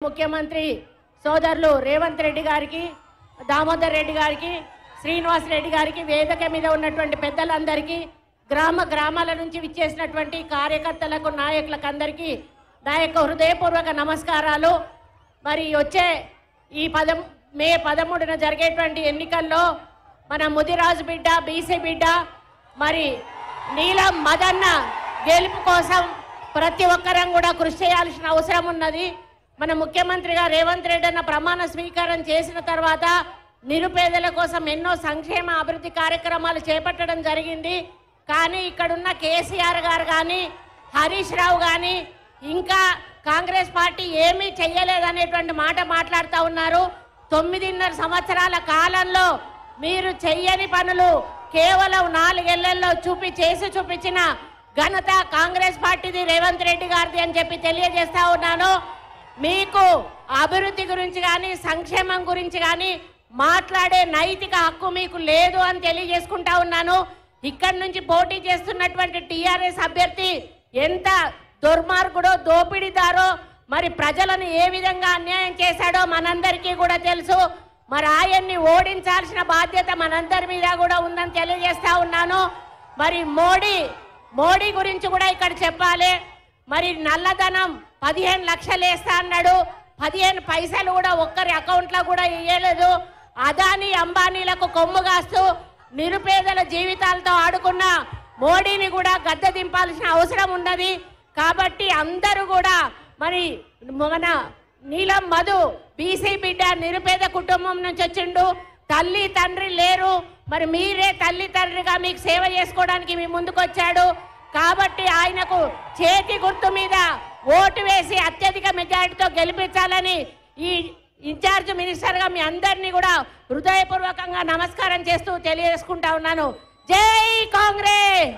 ముఖ్యమంత్రి సోదరులు రేవంత్ రెడ్డి గారికి దామోదర్ రెడ్డి గారికి శ్రీనివాస్ రెడ్డి గారికి వేదిక మీద ఉన్నటువంటి పెద్దలందరికీ గ్రామ గ్రామాల నుంచి విచ్చేసినటువంటి కార్యకర్తలకు నాయకులకు అందరికీ నా యొక్క హృదయపూర్వక నమస్కారాలు మరి వచ్చే ఈ పదం మే పదమూడున జరిగేటువంటి ఎన్నికల్లో మన ముదిరాజు బిడ్డ బీసీ బిడ్డ మరి నీలం మదన్న గెలుపు కోసం ప్రతి ఒక్కరం కూడా కృషి చేయాల్సిన అవసరం ఉన్నది మన ముఖ్యమంత్రిగా రేవంత్ రెడ్డి అన్న ప్రమాణ స్వీకారం చేసిన తర్వాత నిరుపేదల కోసం ఎన్నో సంక్షేమ అభివృద్ధి కార్యక్రమాలు చేపట్టడం జరిగింది కానీ ఇక్కడున్న కేసీఆర్ గారు కానీ హరీష్ రావు కానీ ఇంకా కాంగ్రెస్ పార్టీ ఏమీ చెయ్యలేదనేటువంటి మాట మాట్లాడుతూ ఉన్నారు తొమ్మిదిన్నర సంవత్సరాల కాలంలో మీరు చెయ్యని పనులు కేవలం నాలుగేళ్లలో చూపి చేసి చూపించిన ఘనత కాంగ్రెస్ పార్టీది రేవంత్ రెడ్డి గారిది అని చెప్పి తెలియజేస్తా ఉన్నాను మీకు అభివృద్ధి గురించి కానీ సంక్షేమం గురించి కానీ మాట్లాడే నైతిక హక్కు మీకు లేదు అని తెలియజేసుకుంటా ఉన్నాను ఇక్కడి నుంచి పోటీ చేస్తున్నటువంటి టిఆర్ఎస్ అభ్యర్థి ఎంత దుర్మార్గుడో దోపిడీదారో మరి ప్రజలను ఏ విధంగా అన్యాయం చేశాడో మనందరికీ కూడా తెలుసు మరి ఆయన్ని ఓడించాల్సిన బాధ్యత మనందరి మీద కూడా ఉందని తెలియజేస్తా ఉన్నాను మరి మోడీ మోడీ గురించి కూడా ఇక్కడ చెప్పాలి మరి నల్లధనం పదిహేను లక్షలు వేస్తా అన్నాడు పదిహేను పైసలు కూడా ఒక్కరి అకౌంట్లో కూడా ఇయ్యలేదు అదాని అంబానీలకు కొమ్ము కాస్తూ నిరుపేదల జీవితాలతో ఆడుకున్న మోడీని కూడా గద్దె దింపాల్సిన అవసరం ఉన్నది కాబట్టి అందరూ కూడా మరి మన నీలం మధు బీసీ బిడ్డ నిరుపేద కుటుంబం నుంచి వచ్చిండు తల్లి తండ్రి లేరు మరి మీరే తల్లి తండ్రిగా మీకు సేవ చేసుకోవడానికి మీ ముందుకు వచ్చాడు కాబట్టి ఆయనకు చేతి గుర్తు మీద ఓటు వేసి అత్యధిక మెజారిటీతో గెలిపించాలని ఈ ఇన్ఛార్జ్ మినిస్టర్ గా మీ అందరినీ కూడా హృదయపూర్వకంగా నమస్కారం చేస్తూ తెలియజేసుకుంటా ఉన్నాను జై కాంగ్రెస్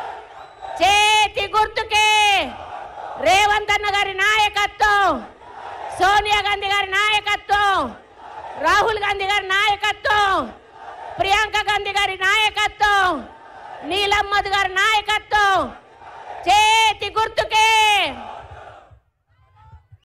చేతి గుర్తుకే రేవంత్ అన్న గారి నాయకత్వం సోనియా గాంధీ గారి నాయకత్వం రాహుల్ గాంధీ గారి నాయకత్వం ప్రియాంక గాంధీ గారి నాయకత్వం నీలమ్మద్ గారి నాయకత్వం చేతి గుర్తుకే